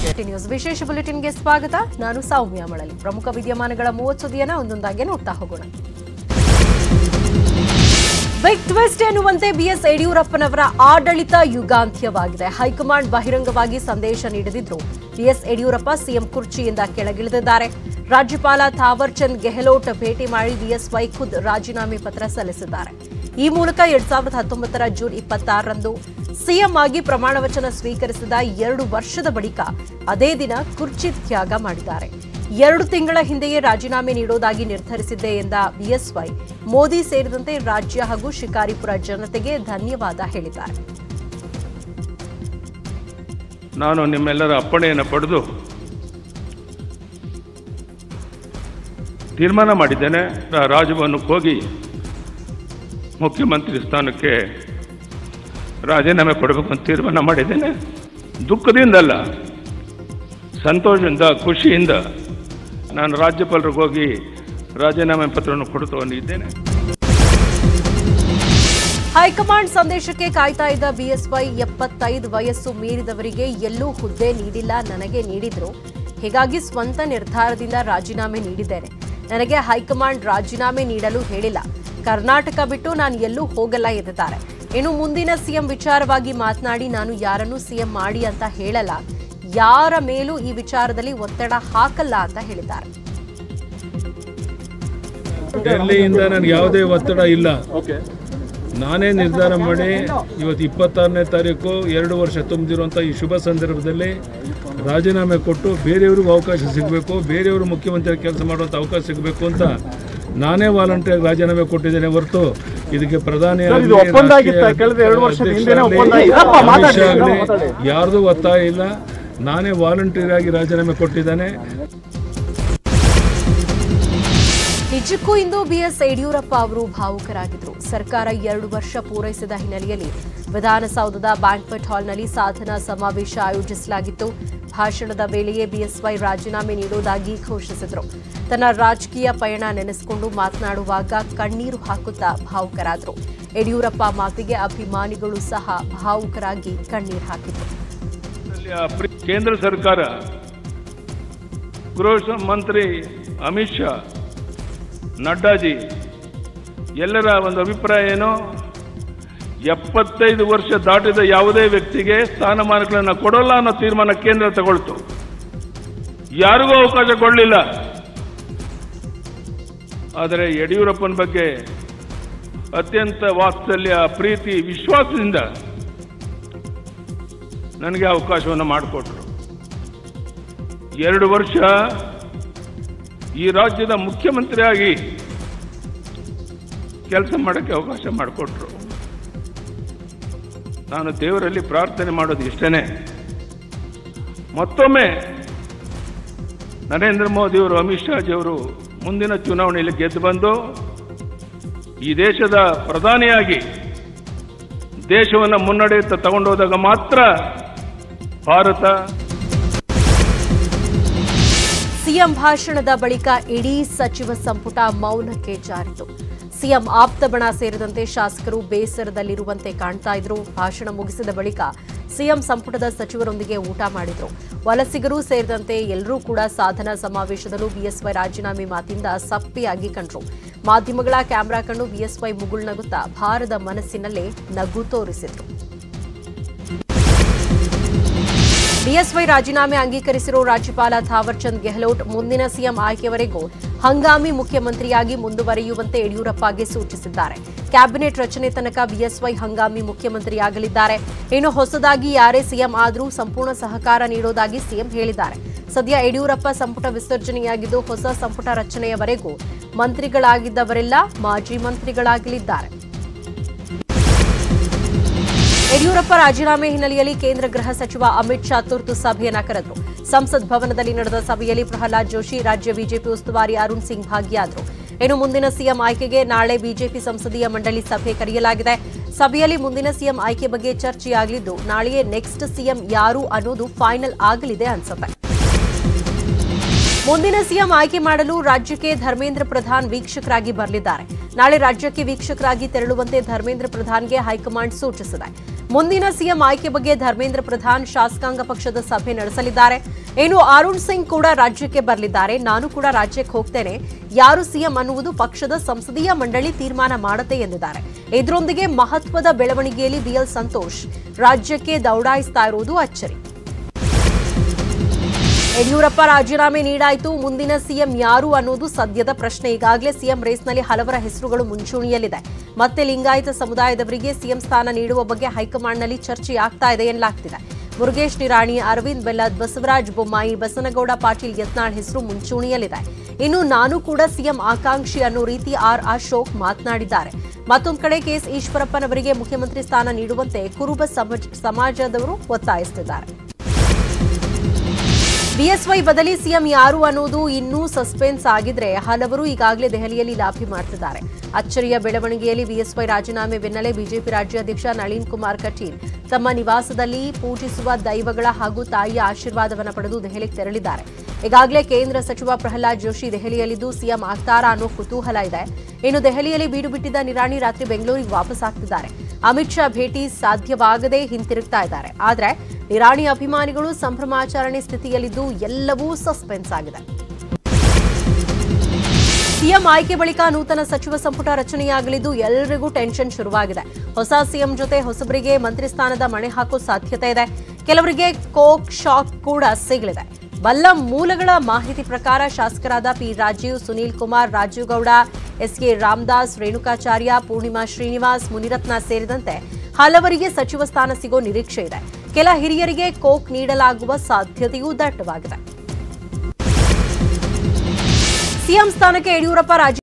T news ವಿಶೇಷ ಬುಲೆಟಿನ್ಗೆ ಸ್ವಾಗತ ನಾನು ಸೌಮ್ಯ ಮಳಲಿ ಪ್ರಮುಖ ವಿದ್ಯಮಾನಗಳ ಮೂವತ್ತು ಸುದ್ದಿಯನ್ನ ಒಂದೊಂದಾಗಿ ನೋಡ್ತಾ ಹೋಗೋಣ ಬಿಗ್ ಟ್ವಿಸ್ಟ್ ಎನ್ನುವಂತೆ ಬಿಎಸ್ ಯಡಿಯೂರಪ್ಪನವರ ಆಡಳಿತ ಯುಗಾಂತ್ಯವಾಗಿದೆ ಹೈಕಮಾಂಡ್ ಬಹಿರಂಗವಾಗಿ ಸಂದೇಶ ನೀಡದಿದ್ರು ಬಿಎಸ್ ಯಡಿಯೂರಪ್ಪ ಸಿಎಂ ಕುರ್ಚಿಯಿಂದ ಕೆಳಗಿಳಿದಿದ್ದಾರೆ ರಾಜ್ಯಪಾಲ ಥಾವರ್ ಚಂದ್ ಗೆಹ್ಲೋಟ್ ಭೇಟಿ ಮಾಡಿ ಬಿಎಸ್ವೈ ಖುದ್ ರಾಜೀನಾಮೆ ಪತ್ರ ಸಲ್ಲಿಸಿದ್ದಾರೆ ಈ ಮೂಲಕ ಎರಡ್ ಸಾವಿರದ ಹತ್ತೊಂಬತ್ತರ ಜೂನ್ ಇಪ್ಪತ್ತಾರರಂದು ಸಿಎಂ ಆಗಿ ಪ್ರಮಾಣ ವಚನ ಸ್ವೀಕರಿಸಿದ ಎರಡು ವರ್ಷದ ಬಳಿಕ ಅದೇ ದಿನ ಕುರ್ಚಿ ತ್ಯಾಗ ಮಾಡಿದ್ದಾರೆ ಎರಡು ತಿಂಗಳ ಹಿಂದೆಯೇ ರಾಜೀನಾಮೆ ನೀಡೋದಾಗಿ ನಿರ್ಧರಿಸಿದ್ದೆ ಎಂದ ಬಿಎಸ್ವೈ ಮೋದಿ ಸೇರಿದಂತೆ ರಾಜ್ಯ ಹಾಗೂ ಶಿಕಾರಿಪುರ ಜನತೆಗೆ ಧನ್ಯವಾದ ಹೇಳಿದ್ದಾರೆ ನಾನು ನಿಮ್ಮೆಲ್ಲರ ಅಪ್ಪಣೆಯನ್ನು ಪಡೆದು ತೀರ್ಮಾನ ಮಾಡಿದ್ದೇನೆ ರಾ- ರಾಜಭವನಕ್ಕೆ ಹೋಗಿ ಮುಖ್ಯಮಂತ್ರಿ ಸ್ಥಾನಕ್ಕೆ ರಾಜೀನಾಮೆ ಕೊಡಬೇಕು ಅಂತ ತೀರ್ಮಾನ ಮಾಡಿದ್ದೇನೆ ದುಃಖದಿಂದಲ್ಲ ಸಂತೋಷದಿಂದ ಖುಷಿಯಿಂದ ನಾನು ರಾಜ್ಯಪಾಲರಿಗೆ ಹೋಗಿ ರಾಜೀನಾಮೆ ಪತ್ರವನ್ನು ಕೊಡುತ್ತವನ್ನು ಇದ್ದೇನೆ ಹೈಕಮಾಂಡ್ ಸಂದೇಶಕ್ಕೆ ಕಾಯ್ತಾ ಇದ್ದ ಬಿಎಸ್ವೈ ಎಪ್ಪತ್ತೈದು ವಯಸ್ಸು ಮೀರಿದವರಿಗೆ ಎಲ್ಲೂ ಹುದ್ದೆ ನೀಡಿಲ್ಲ ನನಗೆ ನೀಡಿದ್ರು ಹೀಗಾಗಿ ಸ್ವಂತ ನಿರ್ಧಾರದಿಂದ ರಾಜೀನಾಮೆ ನೀಡಿದ್ದೇನೆ ನನಗೆ ಹೈಕಮಾಂಡ್ ರಾಜೀನಾಮೆ ನೀಡಲು ಹೇಳಿಲ್ಲ ಕರ್ನಾಟಕ ಬಿಟ್ಟು ನಾನು ಎಲ್ಲೂ ಹೋಗಲ್ಲ ಎಂದಿದ್ದಾರೆ ಇನ್ನು ಮುಂದಿನ ಸಿಎಂ ವಿಚಾರವಾಗಿ ಮಾತನಾಡಿ ನಾನು ಯಾರನ್ನೂ ಸಿಎಂ ಮಾಡಿ ಅಂತ ಹೇಳಲ್ಲ ಯಾರ ಮೇಲೂ ಈ ವಿಚಾರದಲ್ಲಿ ಒತ್ತಡ ಹಾಕಲ್ಲ ಅಂತ ಹೇಳಿದ್ದಾರೆ ಡೆಲ್ಲಿಯಿಂದ ನನಗೆ ಯಾವುದೇ ಒತ್ತಡ ಇಲ್ಲ ನಾನೇ ನಿರ್ಧಾರ ಮಾಡಿ ಇವತ್ತು ಇಪ್ಪತ್ತಾರನೇ ತಾರೀಕು ಎರಡು ವರ್ಷ ತುಂಬಿದಿರುವಂಥ ಈ ಶುಭ ಸಂದರ್ಭದಲ್ಲಿ ರಾಜೀನಾಮೆ ಕೊಟ್ಟು ಬೇರೆಯವ್ರಿಗೂ ಅವಕಾಶ ಸಿಗಬೇಕು ಬೇರೆಯವರು ಮುಖ್ಯಮಂತ್ರಿ ಕೆಲಸ ಮಾಡುವಂಥ ಅವಕಾಶ ಸಿಗಬೇಕು ಅಂತ ನಾನೇ ವಾಲಂಟಿಯರ್ ರಾಜೀನಾಮೆ ಕೊಟ್ಟಿದ್ದೇನೆ ಹೊರತು ಇದಕ್ಕೆ ಪ್ರಧಾನಿ ಸರ್, ಇದು ಒಪ್ಪಂದ ಆಗಿತ್ತಾ? ಕಳೆದ ಎರಡು ವರ್ಷದ ಹಿಂದೆನೇ ಒಪ್ಪಂದ ಆಗಿತ್ತಾ? ಮಾತಾಡಿ, ಮಾತಾಡಿ. ಯಾರ್ದು ಒತ್ತಾಯ ಇಲ್ಲ ನಾನೇ ವಾಲಂಟಿಯರ್ ಆಗಿ ರಾಜೀನಾಮೆ ಕೊಟ್ಟಿದ್ದೇನೆ ನಿಜಕ್ಕೂ ಇಂದು ಬಿಎಸ್ ಯಡಿಯೂರಪ್ಪ ಅವರು ಭಾವುಕರಾಗಿದ್ರು ಸರ್ಕಾರ ಎರಡು ವರ್ಷ ಪೂರೈಸಿದ ಹಿನ್ನೆಲೆಯಲ್ಲಿ ವಿಧಾನಸೌಧದ ಬ್ಯಾಂಕ್ವೆಟ್ ಹಾಲ್ನಲ್ಲಿ ಸಾಧನಾ ಸಮಾವೇಶ ಆಯೋಜಿಸಲಾಗಿತ್ತು ಭಾಷಣದ ವೇಳೆಯೇ ಬಿಎಸ್ವೈ ರಾಜೀನಾಮೆ ನೀಡುವುದಾಗಿ ಘೋಷಿಸಿದ್ರು ತನ್ನ ರಾಜಕೀಯ ಪಯಣ ನೆನೆಸಿಕೊಂಡು ಮಾತನಾಡುವಾಗ ಕಣ್ಣೀರು ಹಾಕುತ್ತಾ ಭಾವುಕರಾದರು ಯಡಿಯೂರಪ್ಪ ಮಾತಿಗೆ ಅಭಿಮಾನಿಗಳು ಸಹ ಭಾವುಕರಾಗಿ ಕಣ್ಣೀರು ಹಾಕಿದ್ರು ಅಲ್ಲಿ ಆ ಪ್ರಿ- ಕೇಂದ್ರ ಸರ್ಕಾರ ಗೃಹ ಮಂತ್ರಿ ಅಮಿತ್ ಶಾ ನಡ್ಡಾಜಿ ಎಲ್ಲರ ಒಂದು ಅಭಿಪ್ರಾಯ ಏನು ಎಪ್ಪತ್ತೈದು ವರ್ಷ ದಾಟಿದ ಯಾವುದೇ ವ್ಯಕ್ತಿಗೆ ಸ್ಥಾನಮಾನಗಳನ್ನು ಕೊಡೋಲ್ಲ ಅನ್ನೋ ತೀರ್ಮಾನ ಕೇಂದ್ರ ತಗೊಳ್ತು ಯಾರಿಗೂ ಅವಕಾಶ ಕೊಡಲಿಲ್ಲ ಆದರೆ ಯಡಿಯೂರಪ್ಪನ ಬಗ್ಗೆ ಅತ್ಯಂತ ವಾತ್ಸಲ್ಯ ಪ್ರೀತಿ ವಿಶ್ವಾಸದಿಂದ ನನಗೆ ಅವಕಾಶವನ್ನು ಮಾಡಿಕೊಟ್ರು ಎರಡು ವರ್ಷ ಈ ರಾಜ್ಯದ ಮುಖ್ಯಮಂತ್ರಿಯಾಗಿ ಕೆಲಸ ಮಾಡೋಕ್ಕೆ ಅವಕಾಶ ಮಾಡಿಕೊಟ್ರು ನಾನು ದೇವರಲ್ಲಿ ಪ್ರಾರ್ಥನೆ ಮಾಡೋದು ಇಷ್ಟನೇ ಮತ್ತೊಮ್ಮೆ ನರೇಂದ್ರ ಮೋದಿಯವರು ಅಮಿತ್ ಶಾಜಿಯವರು ಮುಂದಿನ ಚುನಾವಣೆಯಲ್ಲಿ ಗೆದ್ದು ಬಂದು ಈ ದೇಶದ ಪ್ರಧಾನಿಯಾಗಿ ದೇಶವನ್ನು ಮುನ್ನಡೆಯುತ್ತಾ ತಗೊಂಡೋದಾಗ ಮಾತ್ರ ಭಾರತ ಸಿಎಂ ಭಾಷಣದ ಬಳಿಕ ಇಡೀ ಸಚಿವ ಸಂಪುಟ ಮೌನಕ್ಕೆ ಜಾರಿತು ಸಿಎಂ ಆಪ್ತ ಬಣ ಸೇರಿದಂತೆ ಶಾಸಕರು ಬೇಸರದಲ್ಲಿರುವಂತೆ ಕಾಣ್ತಾ ಇದ್ರು ಭಾಷಣ ಮುಗಿಸಿದ ಬಳಿಕ ಸಿಎಂ ಸಂಪುಟದ ಸಚಿವರೊಂದಿಗೆ ಊಟ ಮಾಡಿದ್ರು ವಲಸಿಗರು ಸೇರಿದಂತೆ ಎಲ್ಲರೂ ಕೂಡ ಸಾಧನಾ ಸಮಾವೇಶದಲ್ಲೂ ಬಿಎಸ್ವೈ ರಾಜೀನಾಮೆ ಮಾತಿಂದ ಸಪ್ಪೆಯಾಗಿ ಕಂಡ್ರು ಮಾಧ್ಯಮಗಳ ಕ್ಯಾಮೆರಾ ಕಂಡು ಬಿಎಸ್ವೈ ಮುಗುಳ್ನಗುತ್ತಾ ಭಾರದ ಮನಸ್ಸಿನಲ್ಲೇ ನಗು ತೋರಿಸಿದ್ರು ಬಿಎಸ್ವೈ ರಾಜೀನಾಮೆ ಅಂಗೀಕರಿಸಿರೋ ರಾಜ್ಯಪಾಲ ಥಾವರ್ ಚಂದ್ ಗೆಹ್ಲೋಟ್ ಮುಂದಿನ ಸಿಎಂ ಆಯ್ಕೆವರೆಗೂ ಹಂಗಾಮಿ ಮುಖ್ಯಮಂತ್ರಿಯಾಗಿ ಮುಂದುವರಿಯುವಂತೆ ಯಡಿಯೂರಪ್ಪಗೆ ಸೂಚಿಸಿದ್ದಾರೆ ಕ್ಯಾಬಿನೆಟ್ ರಚನೆ ತನಕ ಬಿಎಸ್ವೈ ಹಂಗಾಮಿ ಮುಖ್ಯಮಂತ್ರಿಯಾಗಲಿದ್ದಾರೆ ಇನ್ನು ಹೊಸದಾಗಿ ಯಾರೇ ಸಿಎಂ ಆದರೂ ಸಂಪೂರ್ಣ ಸಹಕಾರ ನೀಡೋದಾಗಿ ಸಿಎಂ ಹೇಳಿದ್ದಾರೆ ಸದ್ಯ ಯಡಿಯೂರಪ್ಪ ಸಂಪುಟ ವಿಸರ್ಜನೆಯಾಗಿದ್ದು ಹೊಸ ಸಂಪುಟ ರಚನೆಯವರೆಗೂ ಮಂತ್ರಿಗಳಾಗಿದ್ದವರೆಲ್ಲ ಮಾಜಿ ಮಂತ್ರಿಗಳಾಗಲಿದ್ದಾರೆ ಯಡಿಯೂರಪ್ಪ ರಾಜೀನಾಮೆ ಹಿನ್ನೆಲೆಯಲ್ಲಿ ಕೇಂದ್ರ ಗೃಹ ಸಚಿವ ಅಮಿತ್ ಶಾ ತುರ್ತು ಸಭೆಯನ್ನ ಕರೆದರು ಸಂಸತ್ ಭವನದಲ್ಲಿ ನಡೆದ ಸಭೆಯಲ್ಲಿ ಪ್ರಹ್ಲಾದ್ ಜೋಶಿ ರಾಜ್ಯ ಬಿಜೆಪಿ ಉಸ್ತುವಾರಿ ಅರುಣ್ ಸಿಂಗ್ ಭಾಗಿಯಾದರು ಇನ್ನು ಮುಂದಿನ ಸಿಎಂ ಆಯ್ಕೆಗೆ ನಾಳೆ ಬಿಜೆಪಿ ಸಂಸದೀಯ ಮಂಡಳಿ ಸಭೆ ಕರೆಯಲಾಗಿದೆ ಸಭೆಯಲ್ಲಿ ಮುಂದಿನ ಸಿಎಂ ಆಯ್ಕೆ ಬಗ್ಗೆ ಚರ್ಚೆಯಾಗಲಿದ್ದು ನಾಳೆಯೇ ನೆಕ್ಸ್ಟ್ ಸಿಎಂ ಯಾರು ಅನ್ನೋದು ಫೈನಲ್ ಆಗಲಿದೆ ಅನ್ಸುತ್ತೆ ಮುಂದಿನ ಸಿಎಂ ಆಯ್ಕೆ ಮಾಡಲು ರಾಜ್ಯಕ್ಕೆ ಧರ್ಮೇಂದ್ರ ಪ್ರಧಾನ್ ವೀಕ್ಷಕರಾಗಿ ಬರಲಿದ್ದಾರೆ ನಾಳೆ ರಾಜ್ಯಕ್ಕೆ ವೀಕ್ಷಕರಾಗಿ ತೆರಳುವಂತೆ ಧರ್ಮೇಂದ್ರ ಪ್ರಧಾನ್ಗೆ ಹೈಕಮಾಂಡ್ ಸೂಚಿಸಿದೆ ಮುಂದಿನ ಸಿಎಂ ಆಯ್ಕೆ ಬಗ್ಗೆ ಧರ್ಮೇಂದ್ರ ಪ್ರಧಾನ್ ಶಾಸಕಾಂಗ ಪಕ್ಷದ ಸಭೆ ನಡೆಸಲಿದ್ದಾರೆ ಇನ್ನು ಅರುಣ್ ಸಿಂಗ್ ಕೂಡ ರಾಜ್ಯಕ್ಕೆ ಬರಲಿದ್ದಾರೆ ನಾನು ಕೂಡ ರಾಜ್ಯಕ್ಕೆ ಹೋಗ್ತೇನೆ ಯಾರು ಸಿಎಂ ಅನ್ನುವುದು ಪಕ್ಷದ ಸಂಸದೀಯ ಮಂಡಳಿ ತೀರ್ಮಾನ ಮಾಡುತ್ತೆ ಎಂದಿದ್ದಾರೆ ಇದರೊಂದಿಗೆ ಮಹತ್ವದ ಬೆಳವಣಿಗೆಯಲ್ಲಿ ಬಿಎಲ್ ಸಂತೋಷ್ ರಾಜ್ಯಕ್ಕೆ ದೌಡಾಯಿಸ್ತಾ ಇರುವುದು ಅಚ್ಚರಿ ಯಡಿಯೂರಪ್ಪ ರಾಜೀನಾಮೆ ನೀಡಾಯಿತು ಮುಂದಿನ ಸಿಎಂ ಯಾರು ಅನ್ನೋದು ಸದ್ಯದ ಪ್ರಶ್ನೆ ಈಗಾಗಲೇ ಸಿಎಂ ರೇಸ್ನಲ್ಲಿ ಹಲವರ ಹೆಸರುಗಳು ಮುಂಚೂಣಿಯಲ್ಲಿದೆ ಮತ್ತೆ ಲಿಂಗಾಯತ ಸಮುದಾಯದವರಿಗೆ ಸಿಎಂ ಸ್ಥಾನ ನೀಡುವ ಬಗ್ಗೆ ಹೈಕಮಾಂಡ್ನಲ್ಲಿ ಚರ್ಚೆ ಆಗ್ತಾ ಇದೆ ಎನ್ನಲಾಗ್ತಿದೆ ಮುರುಗೇಶ್ ನಿರಾಣಿ ಅರವಿಂದ್ ಬೆಲ್ಲದ್ ಬಸವರಾಜ ಬೊಮ್ಮಾಯಿ ಬಸನಗೌಡ ಪಾಟೀಲ್ ಯತ್ನಾಳ್ ಹೆಸರು ಮುಂಚೂಣಿಯಲ್ಲಿದೆ ಇನ್ನು ನಾನು ಕೂಡ ಸಿಎಂ ಆಕಾಂಕ್ಷಿ ಅನ್ನೋ ರೀತಿ ಆರ್ ಅಶೋಕ್ ಮಾತನಾಡಿದ್ದಾರೆ ಮತ್ತೊಂದು ಕಡೆ ಕೆಎಸ್ ಈಶ್ವರಪ್ಪನವರಿಗೆ ಮುಖ್ಯಮಂತ್ರಿ ಸ್ಥಾನ ನೀಡುವಂತೆ ಕುರುಬ ಸಮಾಜ- ಸಮಾಜದವರು ಒತ್ತಾಯಿಸುತ್ತಿದ್ದಾರೆ ಬಿಎಸ್ವೈ ಬದಲಿ ಸಿಎಂ ಯಾರು ಅನ್ನೋದು ಇನ್ನೂ ಸಸ್ಪೆನ್ಸ್ ಆಗಿದ್ರೆ ಹಲವರು ಈಗಾಗಲೇ ದೆಹಲಿಯಲ್ಲಿ ಲಾಭಿ ಮಾಡ್ತಿದ್ದಾರೆ ಅಚ್ಚರಿಯ ಬೆಳವಣಿಗೆಯಲ್ಲಿ ಬಿಎಸ್ವೈ ರಾಜೀನಾಮೆ ಬೆನ್ನಲ್ಲೇ ಬಿಜೆಪಿ ರಾಜ್ಯಾಧ್ಯಕ್ಷ ನಳಿನ್ ಕುಮಾರ್ ಕಟೀಲ್ ತಮ್ಮ ನಿವಾಸದಲ್ಲಿ ಪೂಜಿಸುವ ದೈವಗಳ ಹಾಗೂ ತಾಯಿಯ ಆಶೀರ್ವಾದವನ್ನು ಪಡೆದು ದೆಹಲಿಗೆ ತೆರಳಿದ್ದಾರೆ ಈಗಾಗಲೇ ಕೇಂದ್ರ ಸಚಿವ ಪ್ರಹ್ಲಾದ್ ಜೋಶಿ ದೆಹಲಿಯಲ್ಲಿದ್ದು ಸಿಎಂ ಆಗ್ತಾರಾ ಅನ್ನೋ ಕುತೂಹಲ ಇದೆ ಇನ್ನು ದೆಹಲಿಯಲ್ಲಿ ಬೀಡು ಬಿಟ್ಟಿದ್ದ ನಿರಾಣಿ ರಾತ್ರಿ ಬೆಂಗಳೂರಿಗೆ ವಾಪಸ್ ಆಗ್ತಿದ್ದಾರೆ ಅಮಿತ್ ಶಾ ಭೇಟಿ ಸಾಧ್ಯವಾಗದೇ ಹಿಂತಿರುಗ್ತಾ ಇದ್ದಾರೆ ಆದ್ರೆ ನಿರಾಣಿ ಅಭಿಮಾನಿಗಳು ಸಂಭ್ರಮಾಚರಣೆ ಸ್ಥಿತಿಯಲ್ಲಿದ್ದು ಎಲ್ಲವೂ ಸಸ್ಪೆನ್ಸ್ ಆಗಿದೆ ಸಿಎಂ ಆಯ್ಕೆ ಬಳಿಕ ನೂತನ ಸಚಿವ ಸಂಪುಟ ರಚನೆಯಾಗಲಿದ್ದು ಎಲ್ಲರಿಗೂ ಟೆನ್ಷನ್ ಶುರುವಾಗಿದೆ ಹೊಸ ಸಿಎಂ ಜೊತೆ ಹೊಸಬರಿಗೆ ಮಂತ್ರಿ ಸ್ಥಾನದ ಮಣೆ ಹಾಕೋ ಸಾಧ್ಯತೆ ಇದೆ ಕೆಲವರಿಗೆ ಕೋಕ್ ಶಾಕ್ ಕೂಡ ಸಿಗಲಿದೆ ಬಲ್ಲ ಮೂಲಗಳ ಮಾಹಿತಿ ಪ್ರಕಾರ ಶಾಸಕರಾದ ಪಿ ರಾಜೀವ್ ಸುನೀಲ್ ಕುಮಾರ್ ರಾಜೀವ್ ಗೌಡ ಎಸ್ಕೆ ರಾಮದಾಸ್ ರೇಣುಕಾಚಾರ್ಯ ಪೂರ್ಣಿಮಾ ಶ್ರೀನಿವಾಸ್ ಮುನಿರತ್ನ ಸೇರಿದಂತೆ ಹಲವರಿಗೆ ಸಚಿವ ಸ್ಥಾನ ಸಿಗೋ ನಿರೀಕ್ಷೆ ಇದೆ ಕೆಲ ಹಿರಿಯರಿಗೆ ಕೋಕ್ ನೀಡಲಾಗುವ ಸಾಧ್ಯತೆಯೂ ದಟ್ಟವಾಗಿದೆ ಸಿಎಂ ಸ್ಥಾನಕ್ಕೆ ಯಡಿಯೂರಪ್ಪ ರಾಜಿ